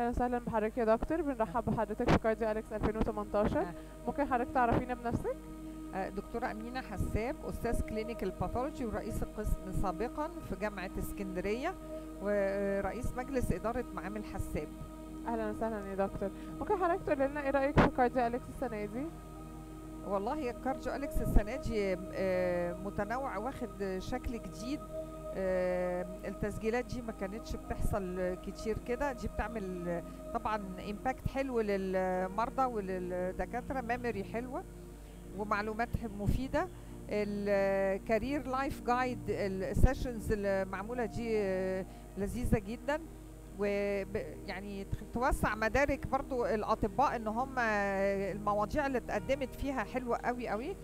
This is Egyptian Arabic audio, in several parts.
اهلا وسهلا بحضرتك يا دكتور بنرحب بحضرتك في كارديو اليكس 2018 آه. ممكن حضرتك تعرفينا بنفسك آه، دكتورة أمينة حساب أستاذ كلينيكال باثولوجي ورئيس القسم سابقا في جامعة اسكندرية ورئيس مجلس إدارة معامل حساب اهلا وسهلا يا دكتور ممكن حضرتك تقول لنا ايه رايك في كارديو اليكس السنه دي والله الكارديو أليكس السنة دي آه، متنوع واخد شكل جديد آه، التسجيلات دي ما كانتش بتحصل كتير كده دي بتعمل آه، طبعا امباكت حلو للمرضى وللدكاترة ميموري حلوة ومعلومات مفيدة الكارير لايف جايد السيشنز المعمولة دي آه، لذيذة جدا ويعني توسع مدارك برضو الأطباء إن هم المواضيع اللي اتقدمت فيها حلوة قوي قوي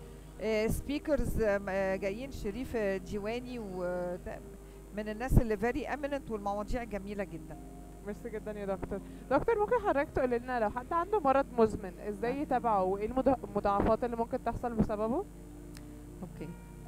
سبيكرز جايين شريف ديواني و من الناس اللي فيري اميننت والمواضيع جميله جدا ميرسي جدا يا دكتور دكتور ممكن حضرتك تقول لنا لو حد عنده مرض مزمن ازاي يتابعه وايه المضا- المضاعفات اللي ممكن تحصل بسببه اوكي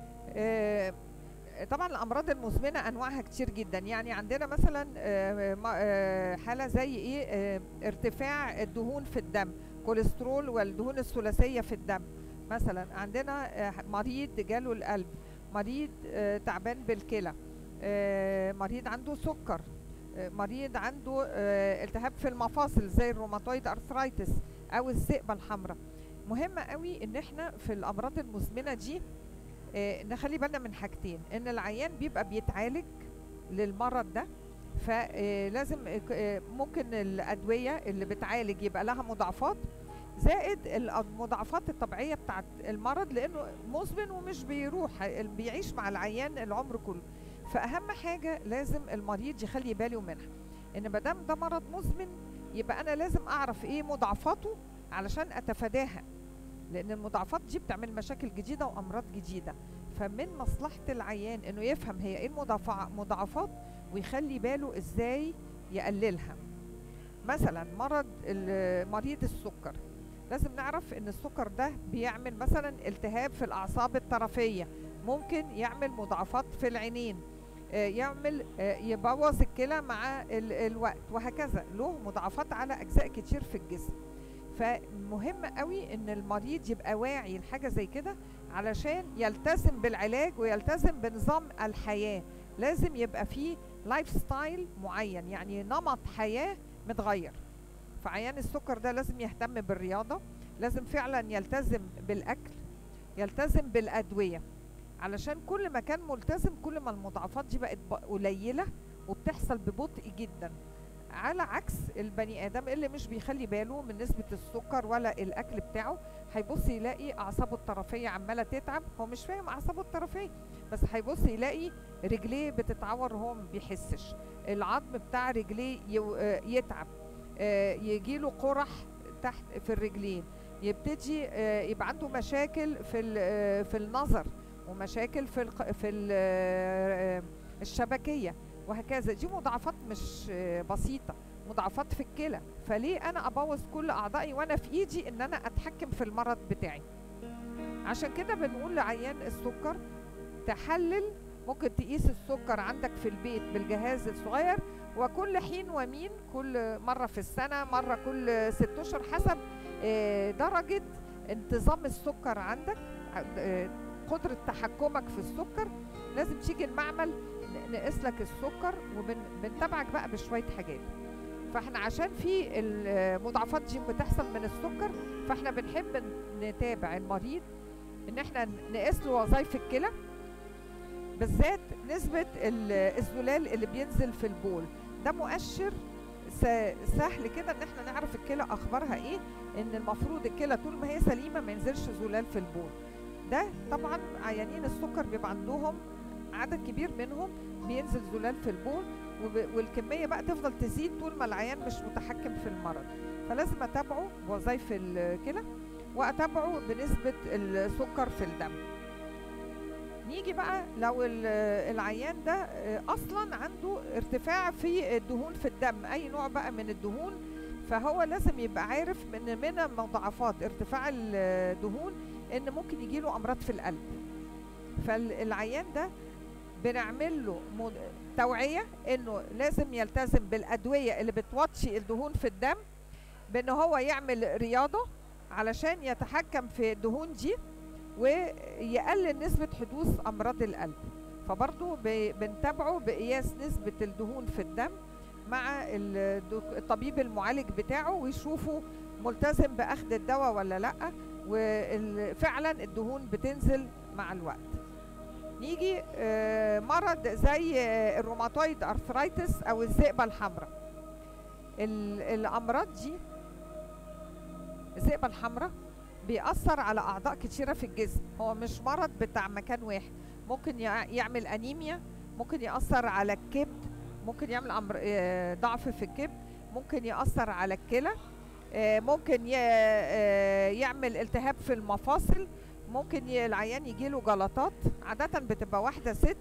آه، طبعا الامراض المزمنه انواعها كتير جدا يعني عندنا مثلا آه، ما- آه، حاله زي ايه آه، ارتفاع الدهون في الدم كوليسترول والدهون الثلاثيه في الدم مثلا عندنا آه، مريض جاله القلب مريض آه، تعبان بالكلى آه، مريض عنده سكر آه، مريض عنده آه، التهاب في المفاصل زي الروماتويد ارثرايتس او الذئبه الحمراء مهم قوي ان احنا في الامراض المزمنه دي آه، نخلي بالنا من حاجتين ان العيان بيبقى بيتعالج للمرض ده فلازم ممكن الادويه اللي بتعالج يبقى لها مضاعفات زائد المضاعفات الطبيعيه بتاعت المرض لانه مزمن ومش بيروح بيعيش مع العيان العمر كله فاهم حاجه لازم المريض يخلي باله منها ان ما دام ده مرض مزمن يبقى انا لازم اعرف ايه مضاعفاته علشان اتفاداها لان المضاعفات دي بتعمل مشاكل جديده وامراض جديده فمن مصلحه العيان انه يفهم هي ايه المضاعفا- المضاعفات ويخلي باله ازاي يقللها مثلا مرض ال- مريض السكر لازم نعرف ان السكر ده بيعمل مثلا التهاب في الاعصاب الطرفيه ممكن يعمل مضاعفات في العينين آه، يعمل آه، يبوظ الكلى مع ال- الوقت وهكذا له مضاعفات على اجزاء كتير في الجسم فمهم قوي ان المريض يبقى واعي لحاجه زي كده علشان يلتزم بالعلاج ويلتزم بنظام الحياه لازم يبقى فيه لايف ستايل معين يعني نمط حياه متغير فعيان السكر ده لازم يهتم بالرياضه لازم فعلا يلتزم بالاكل يلتزم بالادويه علشان كل ما كان ملتزم كل ما المضاعفات دي بقت ب- قليله وبتحصل ببطء جدا على عكس البني ادم اللي مش بيخلي باله من نسبه السكر ولا الاكل بتاعه هيبص يلاقي اعصابه الطرفيه عماله تتعب هو مش فاهم اعصابه الطرفيه بس هيبص يلاقي رجليه بتتعور وهو ما بيحسش العظم بتاع رجليه يو- آه، يتعب يجي له قرح تحت في الرجلين يبتدي آه، يبقى عنده مشاكل في ال- آه، في النظر ومشاكل في الق- في ال- آه، الشبكيه وهكذا دي مضاعفات مش آه، بسيطه مضاعفات في الكلى فليه انا ابوظ كل اعضائي وانا في ايدي ان انا اتحكم في المرض بتاعي عشان كده بنقول لعيان السكر تحلل ممكن تقيس السكر عندك في البيت بالجهاز الصغير وكل حين ومين كل مرة في السنة مرة كل ست أشهر حسب آه، درجة انتظام السكر عندك آه، قدرة تحكمك في السكر لازم تيجي المعمل ن- نقيس لك السكر وبنتابعك بقى بشوية حاجات فاحنا عشان في المضاعفات دي بتحصل من السكر فاحنا بنحب ن- نتابع المريض ان احنا نقيس له وظائف الكلى بالذات نسبة ال- الزلال اللي بينزل في البول ده مؤشر س- سهل كده ان احنا نعرف الكلى اخبارها ايه ان المفروض الكلى طول ما هي سليمه ما ينزلش زلال في البول ده طبعا عيانين السكر بيبقى عندهم عدد كبير منهم بينزل زلال في البول وب- والكميه بقى تفضل تزيد طول ما العيان مش متحكم في المرض فلازم اتابعه بوظائف الكلى واتابعه بنسبه السكر في الدم نيجي بقى لو ال- العيان ده آه، اصلا عنده ارتفاع في الدهون في الدم اي نوع بقى من الدهون فهو لازم يبقى عارف من من مضاعفات ارتفاع الدهون ان ممكن يجيله امراض في القلب فالعيان ده بنعمل له مو- توعيه انه لازم يلتزم بالادويه اللي بتوطي الدهون في الدم بان هو يعمل رياضه علشان يتحكم في الدهون دي ويقلل نسبه حدوث امراض القلب فبرضه ب- بنتابعه بقياس نسبه الدهون في الدم مع الدك- الطبيب المعالج بتاعه ويشوفوا ملتزم باخذ الدواء ولا لا وفعلا الدهون بتنزل مع الوقت نيجي آه، مرض زي آه، الروماتويد ارثرايتس او الذئبه الحمراء ال- الامراض دي الذئبه الحمراء بيأثر على اعضاء كتيره في الجسم هو مش مرض بتاع مكان واحد ممكن يع- يعمل انيميا ممكن يأثر على الكبد ممكن يعمل أمر آه، ضعف في الكبد ممكن يأثر على الكلى آه، ممكن ي- آه، يعمل التهاب في المفاصل ممكن ي- العيان يجيله جلطات عادة بتبقى واحدة ست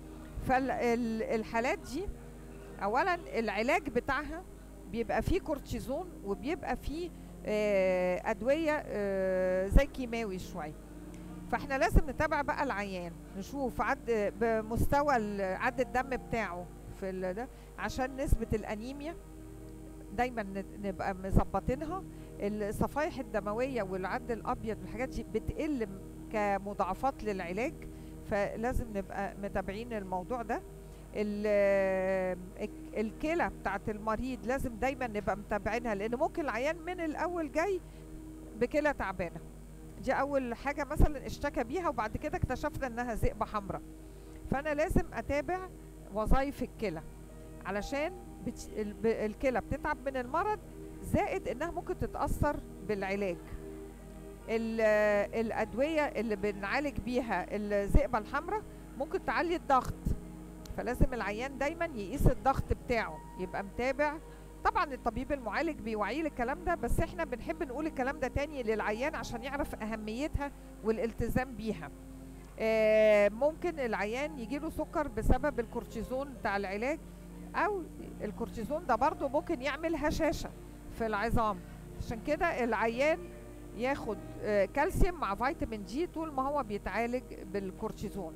فالحالات دي أولا العلاج بتاعها بيبقى فيه كورتيزون وبيبقى فيه آه، أدوية آه، زي كيماوي شوية فاحنا لازم نتابع بقى العيان نشوف عد بمستوى ال- عد الدم بتاعه في ال- ده عشان نسبة الأنيميا دايما نت- نبقى مظبطينها الصفائح الدمويه والعد الابيض والحاجات دي بتقل م- كمضاعفات للعلاج فلازم نبقى متابعين الموضوع ده ال- الك- الكلى بتاعت المريض لازم دايما نبقى متابعينها لان ممكن العيان من الاول جاي بكلى تعبانه دي اول حاجه مثلا اشتكى بيها وبعد كده اكتشفنا انها ذئبه حمراء فانا لازم اتابع وظائف الكلى علشان بت... ال- ب- الكلى بتتعب من المرض زائد انها ممكن تتاثر بالعلاج ال- الادويه اللي بنعالج بيها الذئبه الحمراء ممكن تعلي الضغط فلازم العيان دايما يقيس الضغط بتاعه يبقى متابع طبعا الطبيب المعالج بيوعيه الكلام ده بس احنا بنحب نقول الكلام ده تاني للعيان عشان يعرف اهميتها والالتزام بيها آه، ممكن العيان يجيله سكر بسبب الكورتيزون بتاع العلاج او الكورتيزون ده برضه ممكن يعمل هشاشه في العظام عشان كده العيان ياخد آه، كالسيوم مع فيتامين جي طول ما هو بيتعالج بالكورتيزون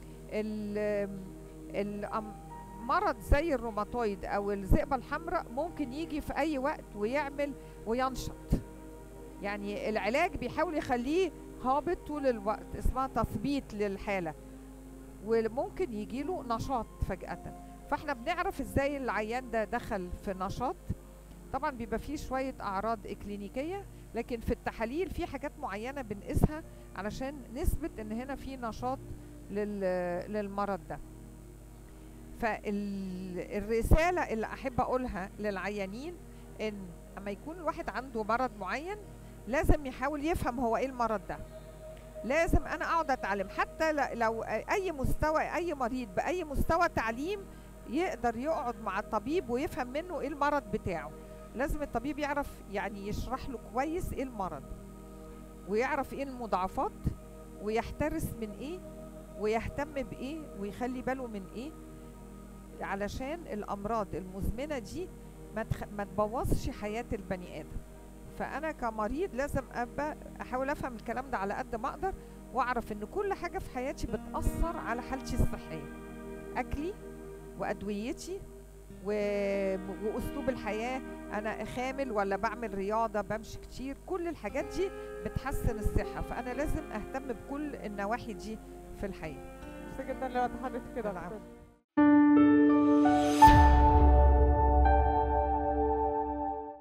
ال- الأم- مرض زي الروماتويد او الذئبه الحمراء ممكن يجي في اي وقت ويعمل وينشط يعني العلاج بيحاول يخليه هابط طول الوقت اسمها تثبيت للحاله وممكن يجيله نشاط فجأة فاحنا بنعرف ازاي العيان ده دخل في نشاط طبعا بيبقى فيه شوية أعراض إكلينيكية لكن في التحاليل في حاجات معينة بنقيسها علشان نثبت إن هنا في نشاط لل- للمرض ده فالرسالة اللي أحب أقولها للعيانين إن أما يكون الواحد عنده مرض معين لازم يحاول يفهم هو إيه المرض ده لازم أنا أقعد أتعلم حتى ل- لو أي مستوى أي مريض بأي مستوى تعليم يقدر يقعد مع الطبيب ويفهم منه إيه المرض بتاعه لازم الطبيب يعرف يعني يشرح له كويس إيه المرض ويعرف إيه المضاعفات ويحترس من إيه ويهتم بإيه ويخلي باله من إيه علشان الامراض المزمنه دي ما تخ... ما تبوظش حياه البني ادم فانا كمريض لازم ابقى احاول افهم الكلام ده على قد ما اقدر واعرف ان كل حاجه في حياتي بتاثر على حالتي الصحيه اكلي وادويتي و... واسلوب الحياه انا خامل ولا بعمل رياضه بمشي كتير كل الحاجات دي بتحسن الصحه فانا لازم اهتم بكل النواحي دي في الحياه ميرسي جدا لوقت حضرتك كده العفو. دكتور.